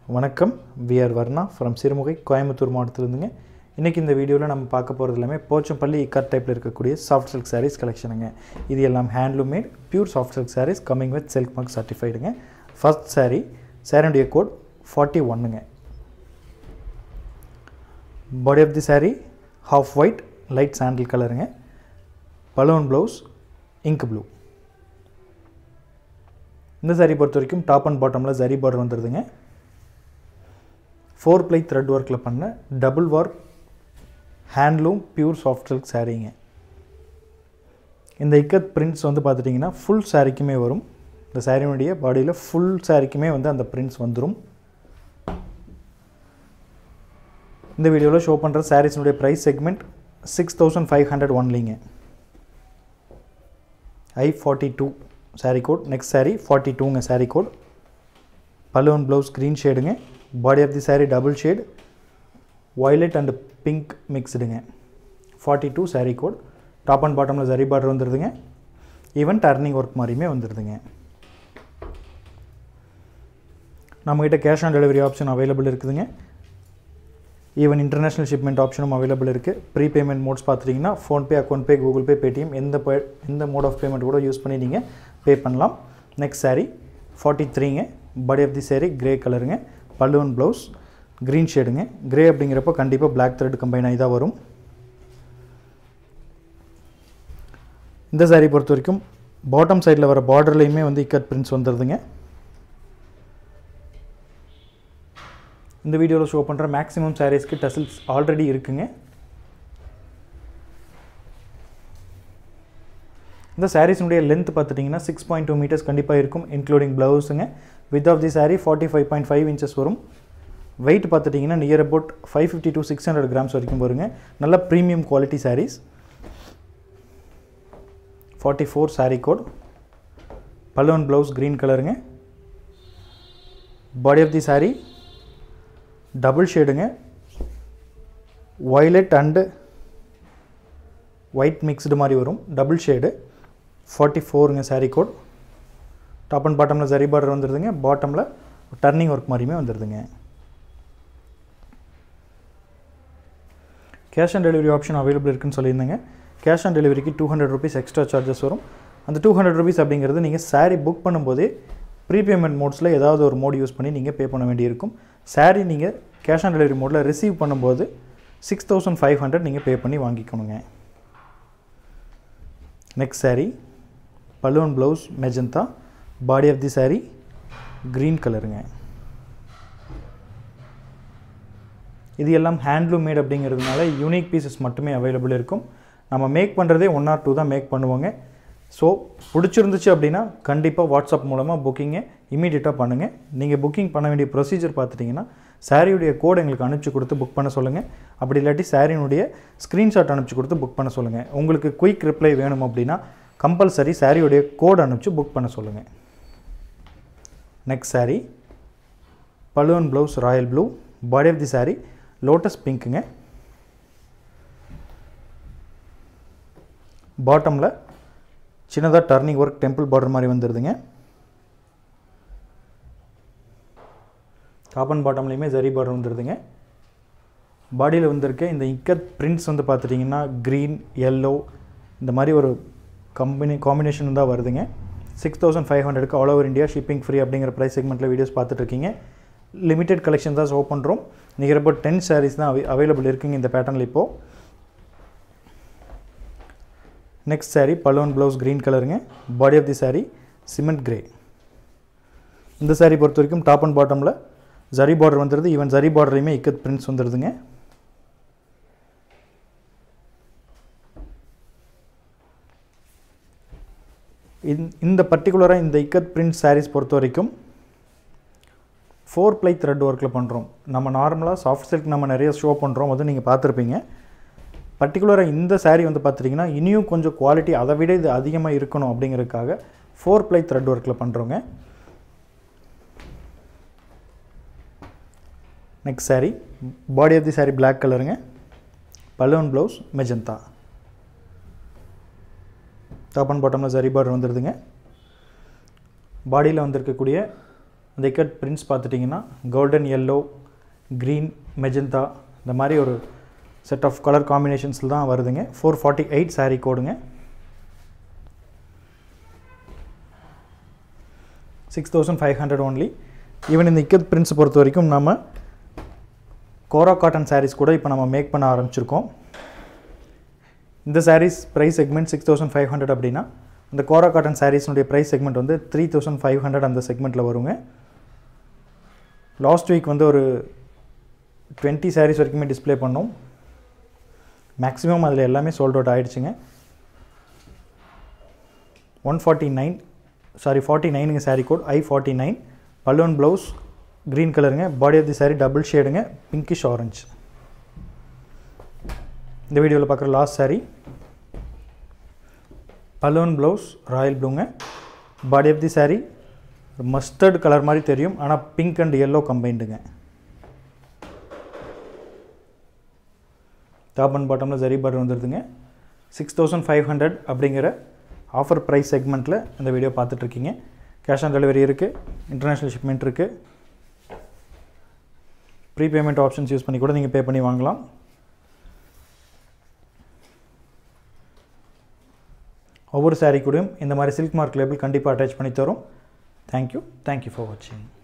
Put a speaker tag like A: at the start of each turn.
A: வணக்கம் we are Varna from Sirumugai Coimbatore மாவட்டத்திலிருந்துங்க இன்றைக்கி இந்த வீடியோவில் நம்ம பார்க்க போகிறது எல்லாமே போச்சம்பள்ளி இக்கட் டைப்பில் இருக்கக்கூடிய சாஃப்ட் சில்க் சாரீஸ் கலெக்ஷனுங்க இது எல்லாம் handloom made pure soft silk sarees coming with silk mark சர்டிஃபைடுங்க ஃபர்ஸ்ட் saree சாரியுடைய கோட் ஃபார்ட்டி ஒன்னுங்க body of the saree half white light sandal கலருங்க பலூன் ப்ளவுஸ் இங்க் ப்ளூ இந்த saree பொறுத்த வரைக்கும் டாப் அண்ட் பாட்டமில் ஜரி பார்டர் வந்துடுதுங்க ஃபோர் ப்ளை த்ரெட் ஒர்க்கில் பண்ண double work handloom pure soft silk சாரீங்க இந்த இக்கத் பிரிண்ட்ஸ் வந்து பார்த்துட்டிங்கன்னா ஃபுல் சாரிக்குமே வரும் இந்த சாரியினுடைய பாடியில் ஃபுல் சாரிக்குமே வந்து அந்த பிரிண்ட்ஸ் வந்துடும் இந்த வீடியோவில் ஷோ பண்ணுற சாரீஸினுடைய price segment six thousand five hundred ஒன்லிங்க I forty two saree code next saree forty டூங்க saree code balloon blouse green ஷேடுங்க body of the saree double shade violet and pink மிக்ஸ்டுங்க forty two saree code top and பாட்டமில் zari border வந்துடுதுங்க even turning work மாதிரியுமே வந்துடுதுங்க நம்மக்கிட்ட cash on delivery option available இருக்குதுங்க even international shipment ஆப்ஷனும் available இருக்குது ப்ரீ பேமெண்ட் மோட்ஸ் பார்த்துட்டிங்கன்னா PhonePe account pay Google pay Paytm எந்த பே எந்த மோட் ஆஃப் பேமெண்ட் கூட யூஸ் பண்ணி நீங்கள் பே பண்ணலாம் நெக்ஸ்ட் சாரீ ஃபார்ட்டி த்ரீங்க body of the saree grey கலருங்க பல்லுவன் ப்ளவுஸ் க்ரீன் ஷேடுங்க கிரே அப்படிங்கிறப்போ கண்டிப்பாக பிளாக் த்ரெட் கம்பைன் ஆகி தான் வரும் இந்த சாரீ பொறுத்த வரைக்கும் பாட்டம் சைடில் வர பார்டர்லேயுமே வந்து இக்கட் பிரிண்ட்ஸ் வந்துடுதுங்க இந்த வீடியோவில் ஷோ பண்ணுற மேக்ஸிமம் சாரீஸ்க்கு டசில்ஸ் ஆல்ரெடி இருக்குங்க இந்த சாரீஸினுடைய லென்த் பார்த்துட்டிங்கன்னா சிக்ஸ் பாயிண்ட் டூ மீட்டர்ஸ் கண்டிப்பாக இருக்கும் இன்க்ளூடிங் ப்ளவுஸுங்க width of the saree forty five point five inches வரும் வெயிட் பார்த்துட்டிங்கன்னா near about five fifty to six hundred grams வரைக்கும் வருங்க நல்ல premium quality sarees forty four saree code balloon blouse green கலருங்க body of the saree double ஷேடுங்க violet and white mixed மாதிரி வரும் double shade forty ஃபோருங்க saree code top and பாட்டமில் zari border வந்துடுதுங்க பாட்டமில் டர்னிங் ஒர்க் மாதிரியுமே வந்துடுதுங்க cash on delivery option available இருக்குன்னு சொல்லியிருந்தேங்க கேஷ் ஆன் டெலிவரிக்கு two hundred rupees extra charges வரும் அந்த டூ ஹண்ட்ரட் ருபீஸ் அப்படிங்கிறது நீங்கள் சாரீ புக் பண்ணும்போதே ப்ரீபேமெண்ட் மோட்ஸில் ஏதாவது ஒரு மோட் யூஸ் பண்ணி நீங்கள் பே பண்ண வேண்டியிருக்கும் சாரீ நீங்கள் கேஷ் ஆன் டெலிவரி மோடில் ரிசீவ் பண்ணும்போது சிக்ஸ் தௌசண்ட் ஃபைவ் ஹண்ட்ரட் நீங்கள் பே பண்ணி வாங்கிக்கணுங்க next saree balloon blouse magenta body of the saree green கலருங்க இது எல்லாம் ஹேண்ட்லூம் மேட் அப்படிங்கிறதுனால யூனிக் பீசஸ் மட்டுமே அவைலபிள் இருக்கும் நம்ம மேக் பண்ணுறதே ஒன் ஆர் டூ தான் மேக் பண்ணுவோங்க ஸோ பிடிச்சிருந்துச்சு அப்படின்னா கண்டிப்பாக வாட்ஸ்அப் மூலமாக புக்கிங்கை இமீடியட்டாக பண்ணுங்கள் நீங்கள் புக்கிங் பண்ண வேண்டிய ப்ரொசீஜர் பார்த்துட்டிங்கன்னா சாரியுடைய கோட் எங்களுக்கு அனுப்பிச்சி கொடுத்து புக் பண்ண சொல்லுங்கள் அப்படி இல்லாட்டி சாரியினுடைய ஸ்க்ரீன்ஷாட் அனுப்பிச்சி கொடுத்து புக் பண்ண சொல்லுங்கள் உங்களுக்கு குயிக் ரிப்ளை வேணும் அப்படின்னா கம்பல்சரி சாரியுடைய கோட் அனுப்பிச்சு புக் பண்ண சொல்லுங்கள் next saree balloon blouse royal blue body of the saree lotus பிங்க்குங்க பாட்டமில் சின்னதாக டர்னிங் ஒர்க் டெம்பிள் பார்டர் மாதிரி வந்துடுதுங்க டாப் அண்ட் பாட்டம்லேயுமே ஜரி பார்டர் வந்துடுதுங்க பாடியில் வந்திருக்க இந்த இக்கத் பிரிண்ட்ஸ் வந்து பார்த்துட்டிங்கன்னா க்ரீன் எல்லோ இந்த மாதிரி ஒரு கம்பெனி காம்பினேஷன் தான் வருதுங்க சிக்ஸ் தௌசண்ட் ஃபைவ் ஹண்ட்ரடுக்கு all over India shipping free அப்படிங்கிற ப்ரைஸ் செக்மெண்ட்டில் வீடியோஸ் பார்த்துட்ருக்கீங்க லிமிடெட் கலெக்ஷன் தான் ஷோ பண்ணுறோம் நிகர் அபவுட் டென் சாரீஸ் தான் அவை அவைலபிள் இருக்குங்க இந்த பேட்டர்னில் இப்போது next saree balloon blouse green கலருங்க body of the saree cement grey இந்த சாரீ பொறுத்த வரைக்கும் டாப் அண்ட் பாட்டமில் ஜரி பார்டர் வந்துடுது ஈவன் ஜரி பார்டரையுமே இக்கத் பிரிண்ட்ஸ் வந்துடுதுங்க இந்த பர்டிகுலராக இந்த இக்கத் பிரிண்ட் சாரீஸ் பொறுத்த வரைக்கும் ஃபோர் ப்ளை த்ரெட் ஒர்க்கில் பண்ணுறோம் நம்ம நார்மலாக சாஃப்ட் சில்க் நம்ம நிறைய ஷோ பண்ணுறோம் அது நீங்கள் பார்த்துருப்பீங்க பர்டிகுலராக இந்த சாரீ வந்து பார்த்துட்டிங்கன்னா இனியும் கொஞ்சம் குவாலிட்டி அதை விட இது அதிகமாக இருக்கணும் அப்படிங்கிறதுக்காக ஃபோர் ப்ளை த்ரெட் ஒர்க்கில் பண்ணுறோங்க next saree body of the saree black கலருங்க balloon blouse magenta top and பாட்டமில் சரி பார்டர் வந்துடுதுங்க பாடியில் வந்திருக்கக்கூடிய அந்த இக்கட் பிரிண்ட்ஸ் பார்த்துட்டிங்கன்னா கோல்டன் எல்லோ க்ரீன் மெஜந்தா இந்த மாதிரி ஒரு செட் ஆஃப் கலர் காம்பினேஷன்ஸில் தான் வருதுங்க ஃபோர் ஃபார்ட்டி எயிட் saree கோடுங்க six thousand five hundred only even இந்த இக்கத் பிரிண்ட்ஸ் பொறுத்த வரைக்கும் நம்ம கோரா காட்டன் சாரீஸ் கூட இப்போ நம்ம மேக் பண்ண ஆரம்பிச்சிருக்கோம் இந்த sarees price segment six thousand five hundred அப்படின்னா இந்த கோரா காட்டன் சாரீஸ்னுடைய ப்ரைஸ் செக்மெண்ட் வந்து த்ரீ தௌசண்ட் ஃபைவ் ஹண்ட்ரட் அந்த செக்மெண்ட்டில் வருங்க லாஸ்ட் வீக் வந்து ஒரு டுவெண்ட்டி சாரீஸ் வரைக்குமே டிஸ்ப்ளே பண்ணோம் மேக்ஸிமம் அதில் எல்லாமே சோல்ட் அவுட் ஆகிடுச்சுங்க one forty nine saree forty நைனுங்க saree code I forty nine balloon blouse green கலருங்க body of the saree double ஷேடுங்க பிங்கிஷ் ஆரஞ்சு இந்த வீடியோவில் பார்க்குற last saree balloon blouse royal ப்ளூங்க body of the saree mustard colour மாதிரி தெரியும் ஆனால் பிங்க் அண்ட் எல்லோ கம்பைண்டுங்க டாப் அண்ட் பாட்டமில் ஜரி பார்டர் வந்துடுதுங்க சிக்ஸ் தௌசண்ட் ஃபைவ் ஹண்ட்ரட் அப்படிங்கிற ஆஃபர் ப்ரைஸ் செக்மெண்ட்டில் இந்த வீடியோ பார்த்துட்ருக்கீங்க கேஷ் ஆன் டெலிவரி இருக்குது இன்டர்நேஷ்னல் ஷிப்மெண்ட் இருக்குது ப்ரீ பேமெண்ட் ஆப்ஷன்ஸ் யூஸ் பண்ணி கூட நீங்கள் பே பண்ணி வாங்கலாம் ஒவ்வொரு சாரீ கூடயும் இந்த மாதிரி சில்க் மார்க் லேபிள் கண்டிப்பாக அட்டாச் பண்ணி தரும் தேங்க்யூ தேங்க்யூ ஃபார் வாட்சிங்